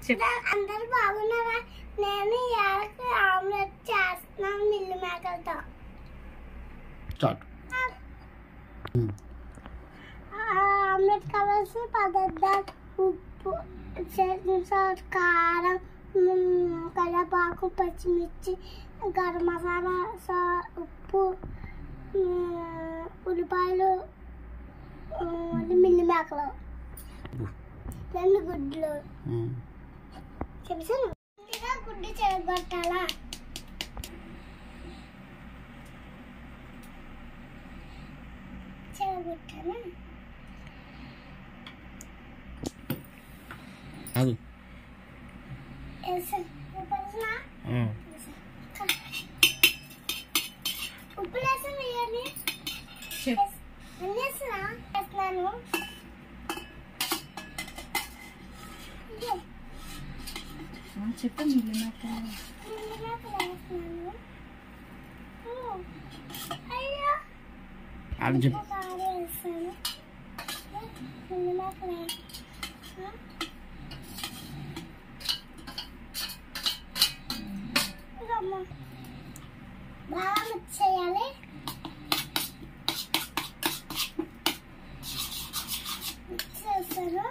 చెప్పు అందరు బాగున్నారా నేను ఇవాళకి ఆమ్లెట్ చేస్తున్నాను మిల్లి మేకలతో స్టార్ట్ ఆమ్లెట్ కావాల్సిన పదార్థాలు ఉప్పు చట్నీ సాస్ కారం మ్, కరివేపాకు పచ్చిమిర్చి గరం మసాలా సా ఉప్పు మ్, ఉల్లిపాయలు మ్, మళ్ళీ మిల్లి మేకలు రెండు గుడ్లు చెప్పాను ముందుగా గుడ్డు చెడగొట్టాలా చెడగొట్టాను అది వేసాను ఉప్పేసినా ఉప్పు వేసాను వేయండి చెప్పు అన్నీ వేసినా వేస్తున్నాను ఇదిగో, ఆ, చెప్పు మిల్లి మేకలు మిల్లి మేకలు వేస్తున్నాను ఓ, అయ్యో అది చెప్పు కారం వేస్తాను మిల్లి మేకలు వేస్తాను ఇదమ్మా. బాగా మిక్స్ చేయాలి మిక్స్ చేస్తారు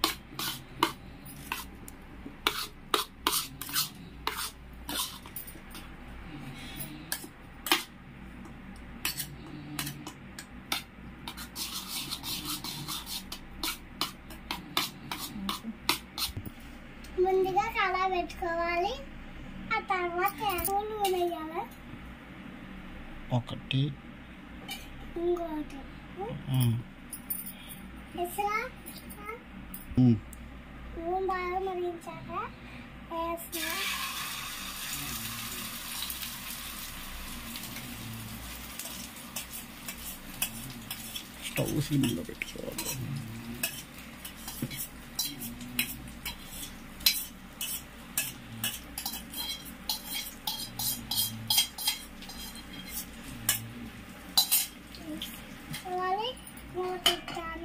ముందుగా కళా పెట్టుకోవాలి ఆ తర్వాత నూనె వేయాలి ఒకటి ఇంకోటి ఉమ్, వేసినా ఉమ్, నూనె బాగా మరిగించాక వేసిన స్టవ్ సిమ్లో పెట్టుకోవాలి వేసుకోవాలి మూత పెట్టాలి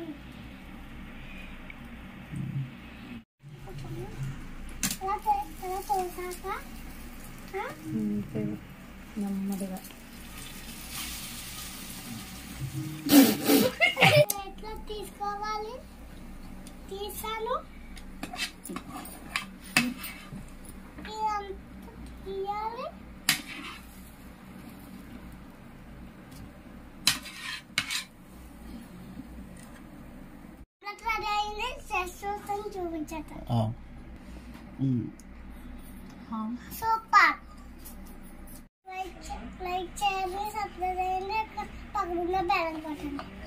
ఇలా చే- ఇలా చేశాక ఆ, అంతే. నెమ్మదిగా ఎట్లా తీసుకోవాలి తీసాను ఇదంతా తీయాలి రెడీ అయింది చేస్తాను చూపించేస్తాను ఆ. ఉమ్, ఆ, సూపర్ లైక్ చే- లైక్ చేయండి సబ్స్క్రైబ్ చేయండి పక్కన బెల్ కొట్టండి